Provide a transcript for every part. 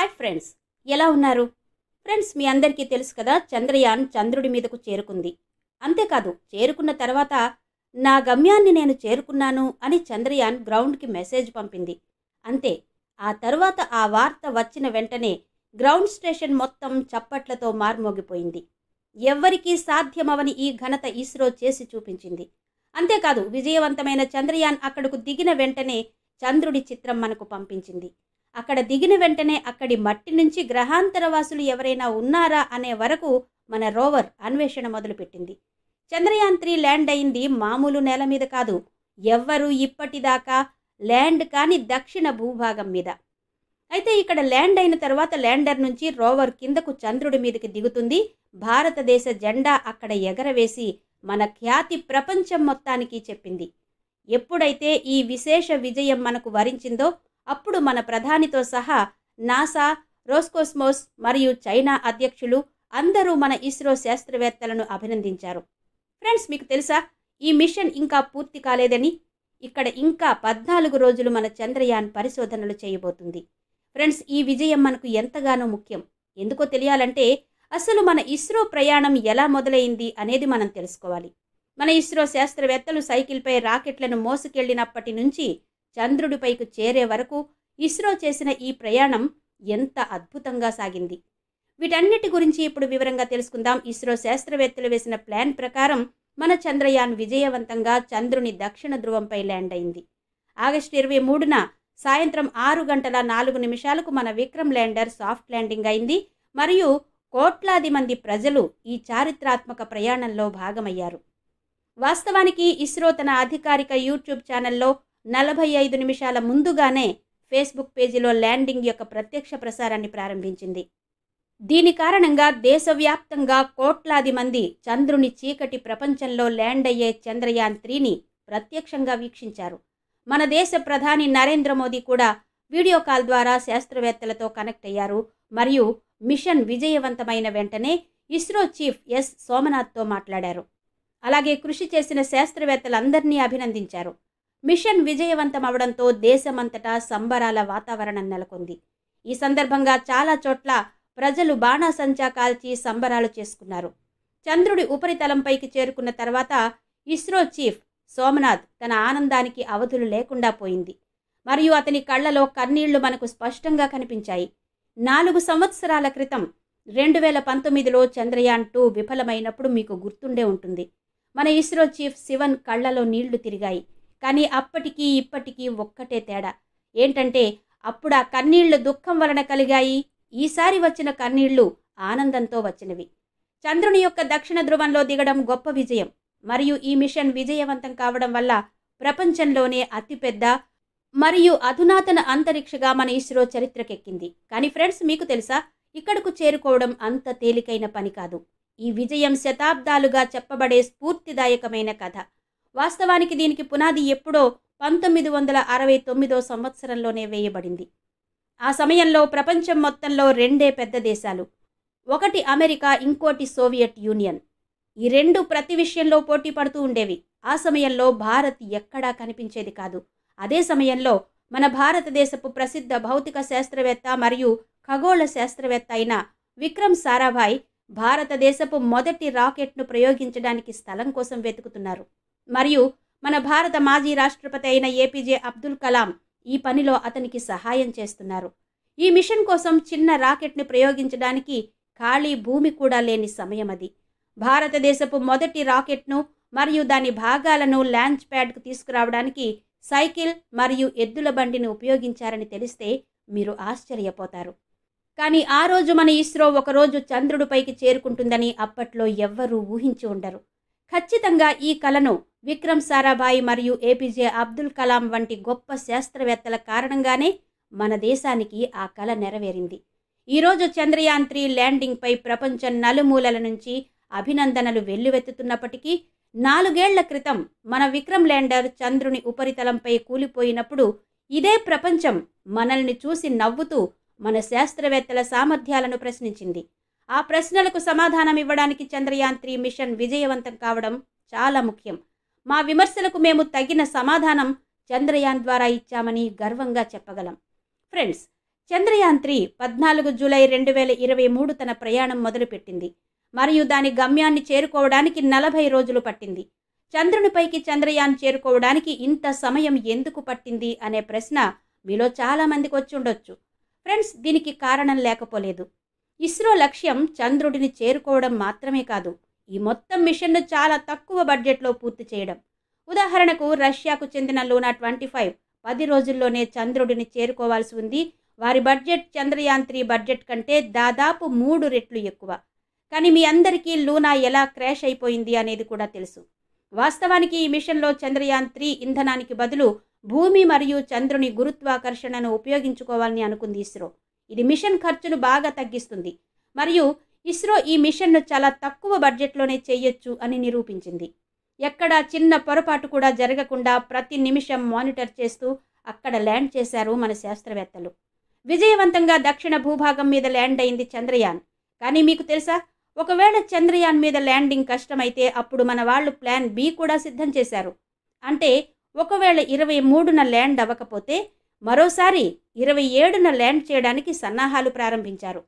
hi friends ఎలా ఉన్నారు friends మీ అందరికీ తెలుసు కదా చంద్రయాన్ చంద్రుడి మీదకు చేరుకుంది అంతేకాదు చేరుకున్న తర్వాత నా గమ్యాన్ని నేను చేరుకున్నాను అని చంద్రయాన్ గ్రౌండ్కి మెసేజ్ పంపింది అంతే ఆ తర్వాత ఆ వార్త వచ్చిన వెంటనే గ్రౌండ్ స్టేషన్ మొత్తం చప్పట్లతో మార్మోగిపోయింది ఎవ్వరికీ సాధ్యమవని ఈ ఘనత ఇస్రో చేసి చూపించింది అంతేకాదు విజయవంతమైన చంద్రయాన్ అక్కడకు దిగిన వెంటనే చంద్రుడి చిత్రం మనకు పంపించింది అక్కడ దిగిన వెంటనే అక్కడి మట్టి నుంచి గ్రహాంతరవాసులు ఎవరైనా ఉన్నారా అనే వరకు మన రోవర్ అన్వేషణ మొదలుపెట్టింది చంద్రయాన్ త్రీ ల్యాండ్ అయింది మామూలు నేల మీద కాదు ఎవ్వరూ ఇప్పటిదాకా ల్యాండ్ కాని దక్షిణ భూభాగం మీద అయితే ఇక్కడ ల్యాండ్ అయిన తర్వాత ల్యాండర్ నుంచి రోవర్ కిందకు చంద్రుడి మీదకి దిగుతుంది భారతదేశ జెండా అక్కడ ఎగరవేసి మన ఖ్యాతి ప్రపంచం మొత్తానికి చెప్పింది ఎప్పుడైతే ఈ విశేష విజయం మనకు వరించిందో అప్పుడు మన ప్రధానితో సహా నాసా రోస్కోస్మోస్ మరియు చైనా అధ్యక్షులు అందరూ మన ఇస్రో శాస్త్రవేత్తలను అభినందించారు ఫ్రెండ్స్ మీకు తెలుసా ఈ మిషన్ ఇంకా పూర్తి కాలేదని ఇక్కడ ఇంకా పద్నాలుగు రోజులు మన చంద్రయాన్ పరిశోధనలు చేయబోతుంది ఫ్రెండ్స్ ఈ విజయం మనకు ఎంతగానో ముఖ్యం ఎందుకో తెలియాలంటే అసలు మన ఇస్రో ప్రయాణం ఎలా మొదలైంది అనేది మనం తెలుసుకోవాలి మన ఇస్రో శాస్త్రవేత్తలు సైకిల్పై రాకెట్లను మోసుకెళ్లినప్పటి నుంచి చంద్రుడిపైకి చేరే వరకు ఇస్రో చేసిన ఈ ప్రయాణం ఎంత అద్భుతంగా సాగింది వీటన్నిటి గురించి ఇప్పుడు వివరంగా తెలుసుకుందాం ఇస్రో శాస్త్రవేత్తలు వేసిన ప్లాన్ ప్రకారం మన చంద్రయాన్ విజయవంతంగా చంద్రుని దక్షిణ ధ్రువంపై ల్యాండ్ అయింది ఆగస్టు ఇరవై మూడున సాయంత్రం ఆరు గంటల నాలుగు నిమిషాలకు మన విక్రమ్ ల్యాండర్ సాఫ్ట్ ల్యాండింగ్ అయింది మరియు కోట్లాది మంది ప్రజలు ఈ చారిత్రాత్మక ప్రయాణంలో భాగమయ్యారు వాస్తవానికి ఇస్రో తన అధికారిక యూట్యూబ్ ఛానల్లో నలభై ఐదు నిమిషాల ముందుగానే ఫేస్బుక్ పేజీలో ల్యాండింగ్ యొక్క ప్రత్యక్ష ప్రసారాన్ని ప్రారంభించింది దీని కారణంగా దేశవ్యాప్తంగా కోట్లాది మంది చంద్రుని చీకటి ప్రపంచంలో ల్యాండ్ అయ్యే చంద్రయాన్ త్రీని ప్రత్యక్షంగా వీక్షించారు మన దేశ ప్రధాని నరేంద్ర మోదీ కూడా వీడియో కాల్ ద్వారా శాస్త్రవేత్తలతో కనెక్ట్ అయ్యారు మరియు మిషన్ విజయవంతమైన వెంటనే ఇస్రో చీఫ్ ఎస్ సోమనాథ్తో మాట్లాడారు అలాగే కృషి చేసిన శాస్త్రవేత్తలందరినీ అభినందించారు మిషన్ విజయవంతం అవడంతో దేశమంతటా సంబరాల వాతావరణం నెలకొంది ఈ సందర్భంగా చాలా చోట్ల ప్రజలు బాణాసంచా కాల్చి సంబరాలు చేసుకున్నారు చంద్రుడి ఉపరితలంపైకి చేరుకున్న తర్వాత ఇస్రో చీఫ్ సోమనాథ్ తన ఆనందానికి అవధులు లేకుండా పోయింది మరియు అతని కళ్ళలో కన్నీళ్లు మనకు స్పష్టంగా కనిపించాయి నాలుగు సంవత్సరాల క్రితం రెండు వేల పంతొమ్మిదిలో చంద్రయాన్ టూ విఫలమైనప్పుడు మీకు గుర్తుండే ఉంటుంది మన ఇస్రో చీఫ్ శివన్ కళ్ళలో నీళ్లు తిరిగాయి కానీ అప్పటికీ ఇప్పటికీ ఒక్కటే తేడా ఏంటంటే అప్పుడు ఆ కన్నీళ్లు దుఃఖం వలన కలిగాయి ఈసారి వచ్చిన కన్నీళ్లు ఆనందంతో వచ్చినవి చంద్రుని యొక్క దక్షిణ ధ్రువంలో దిగడం గొప్ప విజయం మరియు ఈ మిషన్ విజయవంతం కావడం వల్ల ప్రపంచంలోనే అతిపెద్ద మరియు అధునాతన అంతరిక్షగా మన ఇస్రో చరిత్రకెక్కింది కానీ ఫ్రెండ్స్ మీకు తెలుసా ఇక్కడకు చేరుకోవడం అంత తేలికైన పని కాదు ఈ విజయం శతాబ్దాలుగా చెప్పబడే స్ఫూర్తిదాయకమైన కథ వాస్తవానికి దీనికి పునాది ఎప్పుడో పంతొమ్మిది వందల అరవై తొమ్మిదో సంవత్సరంలోనే వేయబడింది ఆ సమయంలో ప్రపంచం మొత్తంలో రెండే పెద్ద దేశాలు ఒకటి అమెరికా ఇంకోటి సోవియట్ యూనియన్ ఈ రెండు ప్రతి విషయంలో పోటీ పడుతూ ఉండేవి ఆ సమయంలో భారత్ ఎక్కడా కనిపించేది కాదు అదే సమయంలో మన భారతదేశపు ప్రసిద్ధ భౌతిక శాస్త్రవేత్త మరియు ఖగోళ శాస్త్రవేత్త అయిన విక్రమ్ సారాభాయ్ భారతదేశపు మొదటి రాకెట్ను ప్రయోగించడానికి స్థలం కోసం వెతుకుతున్నారు మరియు మన భారత మాజీ రాష్ట్రపతి అయిన ఏపీజే అబ్దుల్ కలాం ఈ పనిలో అతనికి సహాయం చేస్తున్నారు ఈ మిషన్ కోసం చిన్న రాకెట్ని ప్రయోగించడానికి ఖాళీ భూమి కూడా లేని సమయం అది భారతదేశపు మొదటి రాకెట్ను మరియు దాని భాగాలను లాంచ్ ప్యాడ్కు తీసుకురావడానికి సైకిల్ మరియు ఎద్దుల బండిని ఉపయోగించారని తెలిస్తే మీరు ఆశ్చర్యపోతారు కానీ ఆ రోజు మన ఇస్రో ఒకరోజు చంద్రుడిపైకి చేరుకుంటుందని అప్పట్లో ఎవ్వరూ ఊహించి ఉండరు ఖచ్చితంగా ఈ కలను విక్రమ్ సారాభాయ్ మరియు ఏపీజే అబ్దుల్ కలాం వంటి గొప్ప శాస్త్రవేత్తల కారణంగానే మన దేశానికి ఆ కల నెరవేరింది ఈరోజు చంద్రయాన్ త్రీ ల్యాండింగ్పై ప్రపంచం నలుమూలల నుంచి అభినందనలు వెల్లువెత్తుతున్నప్పటికీ నాలుగేళ్ల క్రితం మన విక్రమ్ ల్యాండర్ చంద్రుని ఉపరితలంపై కూలిపోయినప్పుడు ఇదే ప్రపంచం మనల్ని చూసి నవ్వుతూ మన శాస్త్రవేత్తల సామర్థ్యాలను ప్రశ్నించింది ఆ ప్రశ్నలకు సమాధానం ఇవ్వడానికి చంద్రయాన్ త్రీ మిషన్ విజయవంతం కావడం చాలా ముఖ్యం మా విమర్శలకు మేము తగిన సమాధానం చంద్రయాన్ ద్వారా ఇచ్చామని గర్వంగా చెప్పగలం ఫ్రెండ్స్ చంద్రయాన్ త్రీ పద్నాలుగు జూలై రెండు వేల ఇరవై మూడు తన ప్రయాణం మొదలుపెట్టింది మరియు దాని గమ్యాన్ని చేరుకోవడానికి నలభై రోజులు పట్టింది చంద్రునిపైకి చంద్రయాన్ చేరుకోవడానికి ఇంత సమయం ఎందుకు పట్టింది అనే ప్రశ్న మీలో చాలా మందికి వచ్చి ఉండొచ్చు ఫ్రెండ్స్ దీనికి కారణం లేకపోలేదు ఇస్రో లక్ష్యం చంద్రుడిని చేరుకోవడం మాత్రమే కాదు ఈ మొత్తం మిషన్ను చాలా తక్కువ బడ్జెట్లో పూర్తి చేయడం ఉదాహరణకు రష్యాకు చెందిన లూనా ట్వంటీ ఫైవ్ పది రోజుల్లోనే చంద్రుడిని చేరుకోవాల్సి ఉంది వారి బడ్జెట్ చంద్రయాన్ త్రీ బడ్జెట్ కంటే దాదాపు మూడు రెట్లు ఎక్కువ కానీ మీ అందరికీ లూనా ఎలా క్రాష్ అయిపోయింది అనేది కూడా తెలుసు వాస్తవానికి ఈ మిషన్లో చంద్రయాన్ త్రీ ఇంధనానికి బదులు భూమి మరియు చంద్రుని గురుత్వాకర్షణను ఉపయోగించుకోవాలని అనుకుంది ఇస్రో ఇది మిషన్ ఖర్చును బాగా తగ్గిస్తుంది మరియు ఇస్రో ఈ మిషన్ను చాలా తక్కువ బడ్జెట్లోనే చేయొచ్చు అని నిరూపించింది ఎక్కడా చిన్న పొరపాటు కూడా జరగకుండా ప్రతి నిమిషం మానిటర్ చేస్తూ అక్కడ ల్యాండ్ చేశారు మన శాస్త్రవేత్తలు విజయవంతంగా దక్షిణ భూభాగం మీద ల్యాండ్ అయింది చంద్రయాన్ కానీ మీకు తెలుసా ఒకవేళ చంద్రయాన్ మీద ల్యాండింగ్ కష్టమైతే అప్పుడు మన వాళ్ళు ప్లాన్ బి కూడా సిద్ధం చేశారు అంటే ఒకవేళ ఇరవై మూడున ల్యాండ్ అవ్వకపోతే మరోసారి ఇరవై ఏడున ల్యాండ్ చేయడానికి సన్నాహాలు ప్రారంభించారు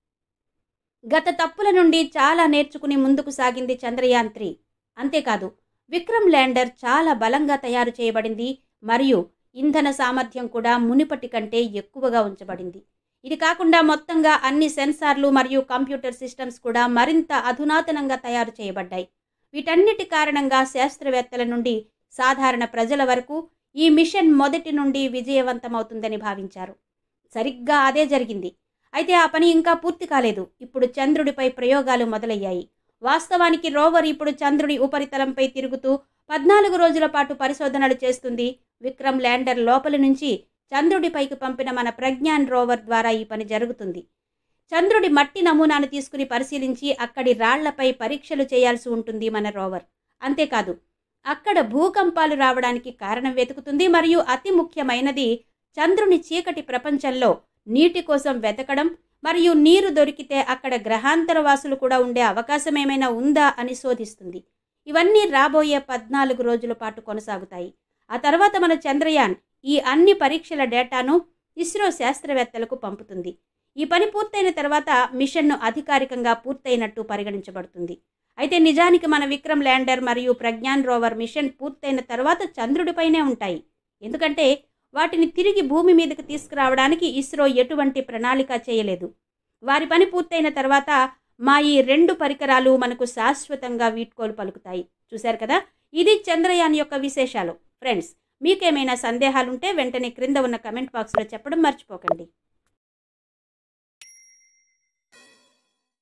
గత తప్పుల నుండి చాలా నేర్చుకుని ముందుకు సాగింది చంద్రయాన్ త్రీ అంతేకాదు విక్రమ్ ల్యాండర్ చాలా బలంగా తయారు చేయబడింది మరియు ఇంధన సామర్థ్యం కూడా మునిపటి కంటే ఎక్కువగా ఉంచబడింది ఇది కాకుండా మొత్తంగా అన్ని సెన్సార్లు మరియు కంప్యూటర్ సిస్టమ్స్ కూడా మరింత అధునాతనంగా తయారు చేయబడ్డాయి వీటన్నిటి కారణంగా శాస్త్రవేత్తల నుండి సాధారణ ప్రజల వరకు ఈ మిషన్ మొదటి నుండి విజయవంతమవుతుందని భావించారు సరిగ్గా అదే జరిగింది అయితే ఆ పని ఇంకా పూర్తి కాలేదు ఇప్పుడు చంద్రుడిపై ప్రయోగాలు మొదలయ్యాయి వాస్తవానికి రోవర్ ఇప్పుడు చంద్రుడి ఉపరితలంపై తిరుగుతూ పద్నాలుగు రోజుల పాటు పరిశోధనలు చేస్తుంది విక్రమ్ ల్యాండర్ లోపలి నుంచి చంద్రుడిపైకి పంపిన మన ప్రజ్ఞాన్ రోవర్ ద్వారా ఈ పని జరుగుతుంది చంద్రుడి మట్టి నమూనాను తీసుకుని పరిశీలించి అక్కడి రాళ్లపై పరీక్షలు చేయాల్సి ఉంటుంది మన రోవర్ అంతేకాదు అక్కడ భూకంపాలు రావడానికి కారణం వెతుకుతుంది మరియు అతి ముఖ్యమైనది చంద్రుని చీకటి ప్రపంచంలో నీటి కోసం వెతకడం మరియు నీరు దొరికితే అక్కడ గ్రహాంతర వాసులు కూడా ఉండే అవకాశం ఏమైనా ఉందా అని శోధిస్తుంది ఇవన్నీ రాబోయే పద్నాలుగు రోజుల పాటు కొనసాగుతాయి ఆ తర్వాత మన చంద్రయాన్ ఈ అన్ని పరీక్షల డేటాను ఇస్రో శాస్త్రవేత్తలకు పంపుతుంది ఈ పని పూర్తయిన తర్వాత మిషన్ను అధికారికంగా పూర్తయినట్టు పరిగణించబడుతుంది అయితే నిజానికి మన విక్రమ్ ల్యాండర్ మరియు ప్రజ్ఞాన్ రోవర్ మిషన్ పూర్తయిన తర్వాత చంద్రుడిపైనే ఉంటాయి ఎందుకంటే వాటిని తిరిగి భూమి మీదకి తీసుకురావడానికి ఇస్రో ఎటువంటి ప్రణాళిక చేయలేదు వారి పని పూర్తయిన తర్వాత మా ఈ రెండు పరికరాలు మనకు శాశ్వతంగా వీడ్కోలు పలుకుతాయి చూశారు కదా ఇది చంద్రయాన్ యొక్క విశేషాలు ఫ్రెండ్స్ మీకేమైనా సందేహాలుంటే వెంటనే క్రింద ఉన్న కమెంట్ బాక్స్లో చెప్పడం మర్చిపోకండి